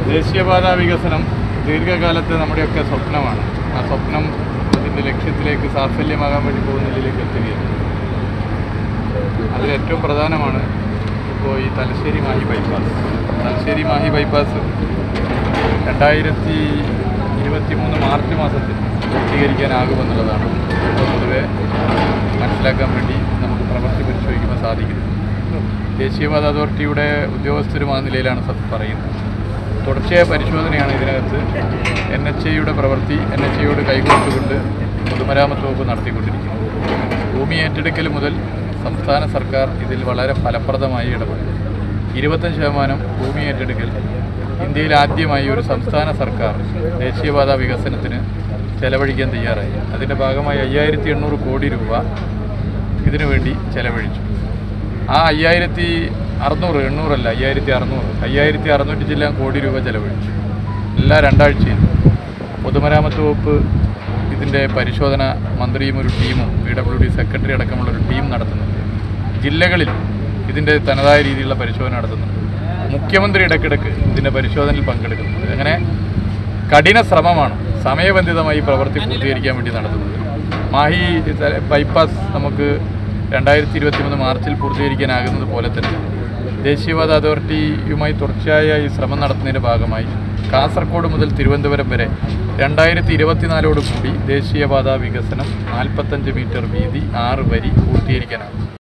ദേശീയപാത വികസനം ദീർഘകാലത്തെ നമ്മുടെയൊക്കെ സ്വപ്നമാണ് ആ സ്വപ്നം അതിൻ്റെ ലക്ഷ്യത്തിലേക്ക് സാഫല്യമാകാൻ വേണ്ടി പോകുന്നതിലേക്ക് എത്തുകയാണ് അതിൽ ഏറ്റവും പ്രധാനമാണ് ഇപ്പോൾ ഈ തലശ്ശേരി മാഹി ബൈപ്പാസ് തലശ്ശേരി മാഹി ബൈപ്പാസ് രണ്ടായിരത്തി ഇരുപത്തി മൂന്ന് മാർച്ച് മാസത്തിൽ പൂർത്തീകരിക്കാനാകുമെന്നുള്ളതാണ് ഇപ്പോൾ പൊതുവെ മനസ്സിലാക്കാൻ വേണ്ടി നമുക്ക് പ്രവൃത്തി പരിശോധിക്കുമ്പോൾ സാധിക്കുന്നത് ദേശീയപാത അതോറിറ്റിയുടെ ഉദ്യോഗസ്ഥരും ആ നിലയിലാണ് സ- പറയുന്നത് തുടർച്ചയായ പരിശോധനയാണ് ഇതിനകത്ത് എൻ എച്ച് ഐയുടെ പ്രവൃത്തി എൻ എച്ച് ഐയോട് കൈകോർത്തുകൊണ്ട് പൊതുമരാമത്ത് വകുപ്പ് നടത്തിക്കൊണ്ടിരിക്കുന്നത് ഭൂമി ഏറ്റെടുക്കൽ മുതൽ സംസ്ഥാന സർക്കാർ ഇതിൽ വളരെ ഫലപ്രദമായി ഇടപെടും ഇരുപത്തഞ്ച് ശതമാനം ഭൂമി ഏറ്റെടുക്കൽ ഇന്ത്യയിൽ ആദ്യമായി ഒരു സംസ്ഥാന സർക്കാർ ദേശീയപാത വികസനത്തിന് ചെലവഴിക്കാൻ തയ്യാറായി അതിൻ്റെ ഭാഗമായി അയ്യായിരത്തി എണ്ണൂറ് കോടി രൂപ ഇതിനു വേണ്ടി ചെലവഴിച്ചു ആ അയ്യായിരത്തി അറുന്നൂറ് എണ്ണൂറല്ല അയ്യായിരത്തി അറുന്നൂറ് അയ്യായിരത്തി അറുന്നൂറ്റി ചില്ലാൻ കോടി രൂപ ചെലവഴിച്ചു എല്ലാ രണ്ടാഴ്ചയും പൊതുമരാമത്ത് വകുപ്പ് ഇതിൻ്റെ പരിശോധന മന്ത്രിയും ഒരു ടീമും പി ഡബ്ല്യു ഡി സെക്രട്ടറി അടക്കമുള്ള ഒരു ടീം നടത്തുന്നുണ്ട് ജില്ലകളിൽ ഇതിൻ്റെ തനതായ രീതിയിലുള്ള പരിശോധന നടത്തുന്നുണ്ട് മുഖ്യമന്ത്രി ഇടയ്ക്കിടയ്ക്ക് ഇതിൻ്റെ പരിശോധനയിൽ പങ്കെടുക്കുന്നുണ്ട് അങ്ങനെ കഠിന ശ്രമമാണ് സമയബന്ധിതമായി ഈ പ്രവൃത്തി പൂർത്തീകരിക്കാൻ വേണ്ടി നടത്തുന്നത് മാഹി ത- ബൈപ്പാസ് നമുക്ക് രണ്ടായിരത്തി ഇരുപത്തി മൂന്ന് മാർച്ചിൽ പൂർത്തീകരിക്കാനാകുന്നത് പോലെ തന്നെ ദേശീയപാത അതോറിറ്റിയുമായി തുടർച്ചയായ ഈ ശ്രമം നടത്തുന്നതിൻ്റെ ഭാഗമായി കാസർഗോഡ് മുതൽ തിരുവനന്തപുരം വരെ രണ്ടായിരത്തി ഇരുപത്തിനാലോട് കൂടി ദേശീയപാത വികസനം നാൽപ്പത്തഞ്ച് മീറ്റർ വീതി ആറ് വരി പൂർത്തീകരിക്കാനാകും